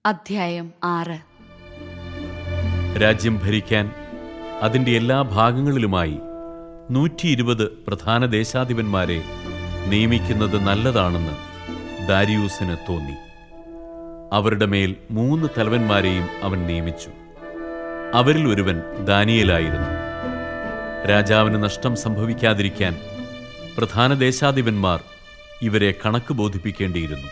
അധ്യായം ആറ് രാജ്യം ഭരിക്കാൻ അതിൻ്റെ എല്ലാ ഭാഗങ്ങളിലുമായി നൂറ്റി ഇരുപത് പ്രധാന ദേശാധിപന്മാരെ നിയമിക്കുന്നത് നല്ലതാണെന്ന് ദാരിയൂസിന് തോന്നി അവരുടെ മേൽ മൂന്ന് തലവന്മാരെയും അവൻ നിയമിച്ചു അവരിൽ ഒരുവൻ ദാനിയേലായിരുന്നു രാജാവിന് നഷ്ടം സംഭവിക്കാതിരിക്കാൻ പ്രധാന ദേശാധിപന്മാർ ഇവരെ കണക്ക് ബോധിപ്പിക്കേണ്ടിയിരുന്നു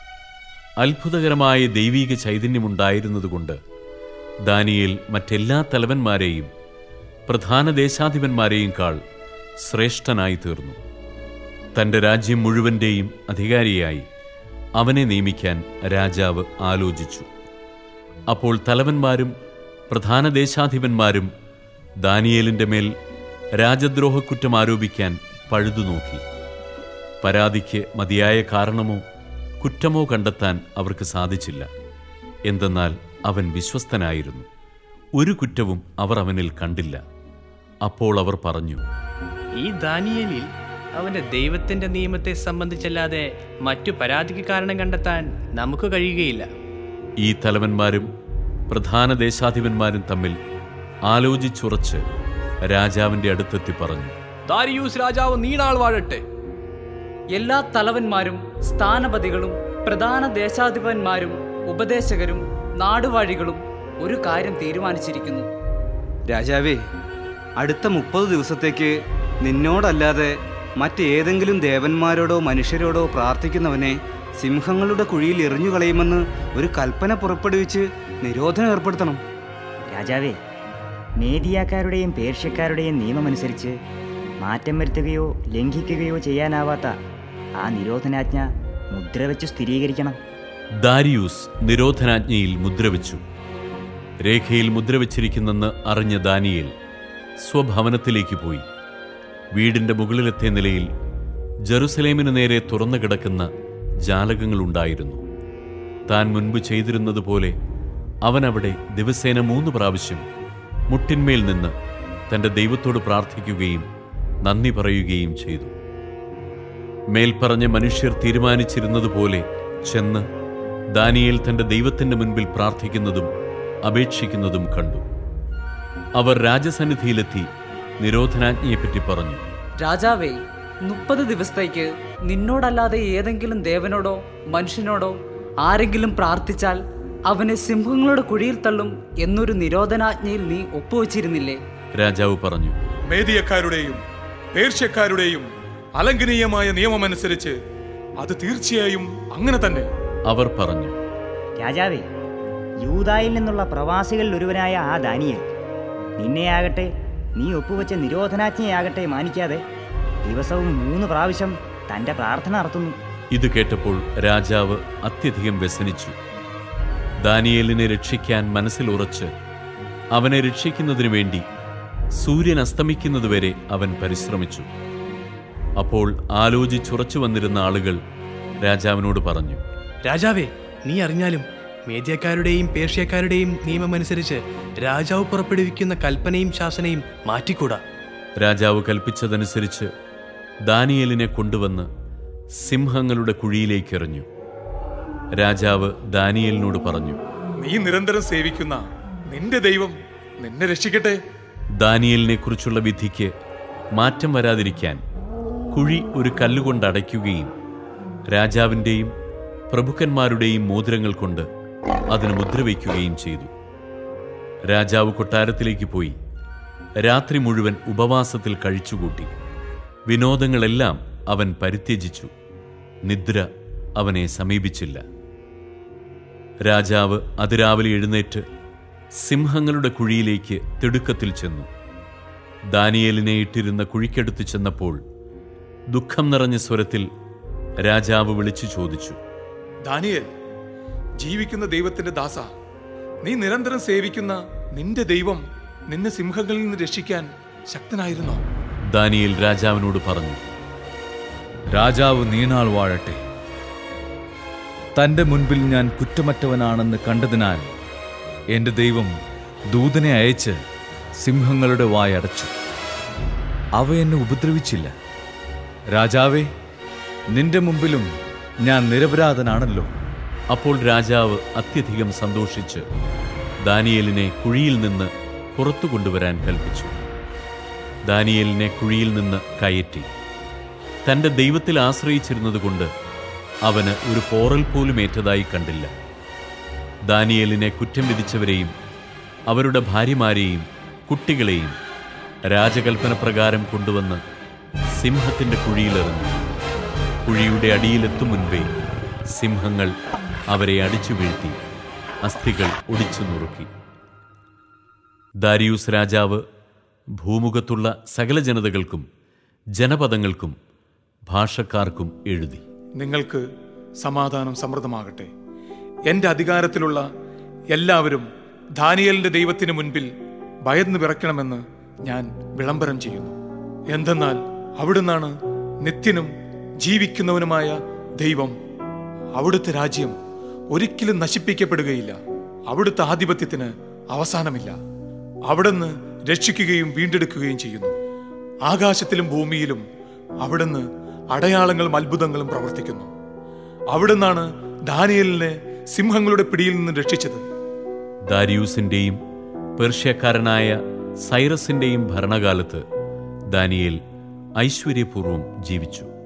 അത്ഭുതകരമായ ദൈവീക ചൈതന്യമുണ്ടായിരുന്നതുകൊണ്ട് ദാനിയേൽ മറ്റെല്ലാ തലവന്മാരെയും പ്രധാന ദേശാധിപന്മാരെയും കാൾ ശ്രേഷ്ഠനായി തീർന്നു തന്റെ രാജ്യം മുഴുവന്റെയും അധികാരിയായി അവനെ നിയമിക്കാൻ രാജാവ് ആലോചിച്ചു അപ്പോൾ തലവന്മാരും പ്രധാന ദേശാധിപന്മാരും ദാനിയേലിന്റെ മേൽ രാജദ്രോഹക്കുറ്റം ആരോപിക്കാൻ പഴുതുനോക്കി പരാതിക്ക് മതിയായ കാരണമോ കുറ്റമോ കണ്ടെത്താൻ അവർക്ക് സാധിച്ചില്ല എന്തെന്നാൽ അവൻ വിശ്വസ്തനായിരുന്നു ഒരു കുറ്റവും അവർ അവനിൽ കണ്ടില്ല അപ്പോൾ അവർ പറഞ്ഞു ഈ ദാനിയേലിൽ അവന്റെ ദൈവത്തിന്റെ നിയമത്തെ സംബന്ധിച്ചല്ലാതെ മറ്റു പരാതിക്ക് കാരണം കണ്ടെത്താൻ നമുക്ക് കഴിയുകയില്ല ഈ തലവന്മാരും പ്രധാന ദേശാധിപന്മാരും തമ്മിൽ ആലോചിച്ചുറച്ച് രാജാവിന്റെ അടുത്തെത്തി പറഞ്ഞു ദാരിയൂസ് രാജാവ് നീണാൾ വാഴട്ടെ എല്ലാ തലവന്മാരും സ്ഥാനപതികളും പ്രധാന ദേശാധിപന്മാരും ഉപദേശകരും നാടുവാഴികളും ഒരു കാര്യം തീരുമാനിച്ചിരിക്കുന്നു രാജാവേ അടുത്ത മുപ്പത് ദിവസത്തേക്ക് നിന്നോടല്ലാതെ മറ്റേതെങ്കിലും ദേവന്മാരോടോ മനുഷ്യരോടോ പ്രാർത്ഥിക്കുന്നവനെ സിംഹങ്ങളുടെ കുഴിയിൽ എറിഞ്ഞു കളയുമെന്ന് ഒരു കൽപ്പന പുറപ്പെടുവിച്ച് നിരോധനം ഏർപ്പെടുത്തണം രാജാവേ മേദിയാക്കാരുടെയും പേർഷ്യക്കാരുടെയും നിയമമനുസരിച്ച് മാറ്റം വരുത്തുകയോ ലംഘിക്കുകയോ ചെയ്യാനാവാത്ത ആ നിരോധനാജ്ഞ മുദ്രവെച്ച് സ്ഥിരീകരിക്കണം ദാരിയൂസ് നിരോധനാജ്ഞയിൽ മുദ്രവെച്ചു രേഖയിൽ മുദ്രവെച്ചിരിക്കുന്നെന്ന് അറിഞ്ഞ ദാനിയേൽ സ്വഭവനത്തിലേക്ക് പോയി വീടിന്റെ മുകളിലത്തെ നിലയിൽ ജെറുസലേമിന് നേരെ തുറന്നു കിടക്കുന്ന ജാലകങ്ങളുണ്ടായിരുന്നു താൻ മുൻപ് ചെയ്തിരുന്നതുപോലെ അവൻ അവിടെ ദിവസേന മൂന്ന് പ്രാവശ്യം മുട്ടിന്മേൽ നിന്ന് തന്റെ ദൈവത്തോട് പ്രാർത്ഥിക്കുകയും നന്ദി പറയുകയും ചെയ്തു മേൽപ്പറഞ്ഞ മനുഷ്യർ തീരുമാനിച്ചിരുന്നതുപോലെ ചെന്ന് ദാനിയേൽ തന്റെ ദൈവത്തിന്റെ മുൻപിൽ പ്രാർത്ഥിക്കുന്നതും അപേക്ഷിക്കുന്നതും കണ്ടു അവർ രാജസന്നിധിയിലെത്തി നിരോധനാജ്ഞയെപ്പറ്റി പറഞ്ഞു രാജാവേ മുപ്പത് ദിവസത്തേക്ക് നിന്നോടല്ലാതെ ഏതെങ്കിലും ദേവനോടോ മനുഷ്യനോടോ ആരെങ്കിലും പ്രാർത്ഥിച്ചാൽ അവനെ സിംഹങ്ങളുടെ കുഴിയിൽ തള്ളും എന്നൊരു നിരോധനാജ്ഞയിൽ നീ ഒപ്പുവച്ചിരുന്നില്ലേ രാജാവ് പറഞ്ഞു മേദിയക്കാരുടെയും പേർഷ്യക്കാരുടെയും അലംഘനീയമായ നിയമമനുസരിച്ച് അത് തീർച്ചയായും അങ്ങനെ തന്നെ അവർ പറഞ്ഞു രാജാവേ യൂതായിൽ നിന്നുള്ള പ്രവാസികളിൽ ഒരുവനായ ആ ദാനിയൽ നിന്നെയാകട്ടെ നീ ഒപ്പുവെച്ച നിരോധനാജ്ഞയാകട്ടെ മാനിക്കാതെ ദിവസവും മൂന്ന് പ്രാവശ്യം തൻ്റെ പ്രാർത്ഥന നടത്തുന്നു ഇത് കേട്ടപ്പോൾ രാജാവ് അത്യധികം വ്യസനിച്ചു ദാനിയേലിനെ രക്ഷിക്കാൻ മനസ്സിലുറച്ച് അവനെ രക്ഷിക്കുന്നതിനു വേണ്ടി സൂര്യൻ അസ്തമിക്കുന്നതുവരെ അവൻ പരിശ്രമിച്ചു അപ്പോൾ ആലോചിച്ചുറച്ചു വന്നിരുന്ന ആളുകൾ രാജാവിനോട് പറഞ്ഞു രാജാവേ നീ അറിഞ്ഞാലും മേദ്യക്കാരുടെയും പേർഷ്യക്കാരുടെയും നിയമമനുസരിച്ച് രാജാവ് പുറപ്പെടുവിക്കുന്ന കൽപ്പനയും ശാസനയും മാറ്റിക്കൂടാ രാജാവ് കൽപ്പിച്ചതനുസരിച്ച് ദാനിയേലിനെ കൊണ്ടുവന്ന് സിംഹങ്ങളുടെ കുഴിയിലേക്ക് എറിഞ്ഞു രാജാവ് ദാനിയേലിനോട് പറഞ്ഞു നീ നിരന്തരം സേവിക്കുന്ന നിന്റെ ദൈവം നിന്നെ രക്ഷിക്കട്ടെ ദാനിയേലിനെ കുറിച്ചുള്ള വിധിക്ക് മാറ്റം വരാതിരിക്കാൻ കുഴി ഒരു കല്ലുകൊണ്ട് അടയ്ക്കുകയും രാജാവിൻ്റെയും പ്രഭുക്കന്മാരുടെയും മോതിരങ്ങൾ കൊണ്ട് അതിന് മുദ്രവയ്ക്കുകയും ചെയ്തു രാജാവ് കൊട്ടാരത്തിലേക്ക് പോയി രാത്രി മുഴുവൻ ഉപവാസത്തിൽ കഴിച്ചുകൂട്ടി വിനോദങ്ങളെല്ലാം അവൻ പരിത്യജിച്ചു നിദ്ര അവനെ സമീപിച്ചില്ല രാജാവ് അതിരാവിലെ എഴുന്നേറ്റ് സിംഹങ്ങളുടെ കുഴിയിലേക്ക് തിടുക്കത്തിൽ ചെന്നു ദാനിയേലിനെ ഇട്ടിരുന്ന കുഴിക്കടുത്ത് ചെന്നപ്പോൾ ദുഃഖം നിറഞ്ഞ സ്വരത്തിൽ രാജാവ് വിളിച്ചു ചോദിച്ചു ദാനിയേൽ ജീവിക്കുന്ന ദൈവത്തിന്റെ ദാസ നീ നിരന്തരം സേവിക്കുന്ന നിന്റെ ദൈവം നിന്നെ സിംഹങ്ങളിൽ നിന്ന് രക്ഷിക്കാൻ ശക്തനായിരുന്നോ ദാനിയേൽ രാജാവിനോട് പറഞ്ഞു രാജാവ് നീണാൾ വാഴട്ടെ തന്റെ മുൻപിൽ ഞാൻ കുറ്റമറ്റവനാണെന്ന് കണ്ടതിനാൽ എന്റെ ദൈവം ദൂതനെ അയച്ച് സിംഹങ്ങളുടെ വായടച്ചു അവ എന്നെ ഉപദ്രവിച്ചില്ല രാജാവേ നിന്റെ മുമ്പിലും ഞാൻ നിരപരാധനാണല്ലോ അപ്പോൾ രാജാവ് അത്യധികം സന്തോഷിച്ച് ദാനിയേലിനെ കുഴിയിൽ നിന്ന് പുറത്തു കൊണ്ടുവരാൻ കൽപ്പിച്ചു ദാനിയേലിനെ കുഴിയിൽ നിന്ന് കയറ്റി തന്റെ ദൈവത്തിൽ ആശ്രയിച്ചിരുന്നതുകൊണ്ട് അവന് ഒരു പോറൽ പോലും ഏറ്റതായി കണ്ടില്ല ദാനിയേലിനെ കുറ്റം വിധിച്ചവരെയും അവരുടെ ഭാര്യമാരെയും കുട്ടികളെയും രാജകൽപ്പന പ്രകാരം കൊണ്ടുവന്ന് സിംഹത്തിന്റെ കുഴിയിലെറിഞ്ഞു കുഴിയുടെ അടിയിലെത്തും മുൻപേ സിംഹങ്ങൾ അവരെ അടിച്ചു വീഴ്ത്തി അസ്ഥികൾ ഒടിച്ചു നുറുക്കി ദാരിയൂസ് രാജാവ് ഭൂമുഖത്തുള്ള സകല ജനതകൾക്കും ജനപദങ്ങൾക്കും ഭാഷക്കാർക്കും എഴുതി നിങ്ങൾക്ക് സമാധാനം സമൃദ്ധമാകട്ടെ എൻ്റെ അധികാരത്തിലുള്ള എല്ലാവരും ദാനിയലിന്റെ ദൈവത്തിന് മുൻപിൽ ഭയന്ന് വിറയ്ക്കണമെന്ന് ഞാൻ വിളംബരം ചെയ്യുന്നു എന്തെന്നാൽ അവിടുന്നാണ് നിത്യനും ജീവിക്കുന്നവനുമായ ദൈവം അവിടുത്തെ രാജ്യം ഒരിക്കലും നശിപ്പിക്കപ്പെടുകയില്ല അവിടുത്തെ ആധിപത്യത്തിന് അവസാനമില്ല അവിടുന്ന് രക്ഷിക്കുകയും വീണ്ടെടുക്കുകയും ചെയ്യുന്നു ആകാശത്തിലും ഭൂമിയിലും അവിടുന്ന് അടയാളങ്ങളും അത്ഭുതങ്ങളും പ്രവർത്തിക്കുന്നു അവിടുന്നാണ് ദാനിയലിനെ സിംഹങ്ങളുടെ പിടിയിൽ നിന്ന് രക്ഷിച്ചത് ദാരിയൂസിന്റെയും പേർഷ്യക്കാരനായ സൈറസിന്റെയും ഭരണകാലത്ത് ദാനിയേൽ ഐശ്വര്യപൂർവ്വം ജീവിച്ചു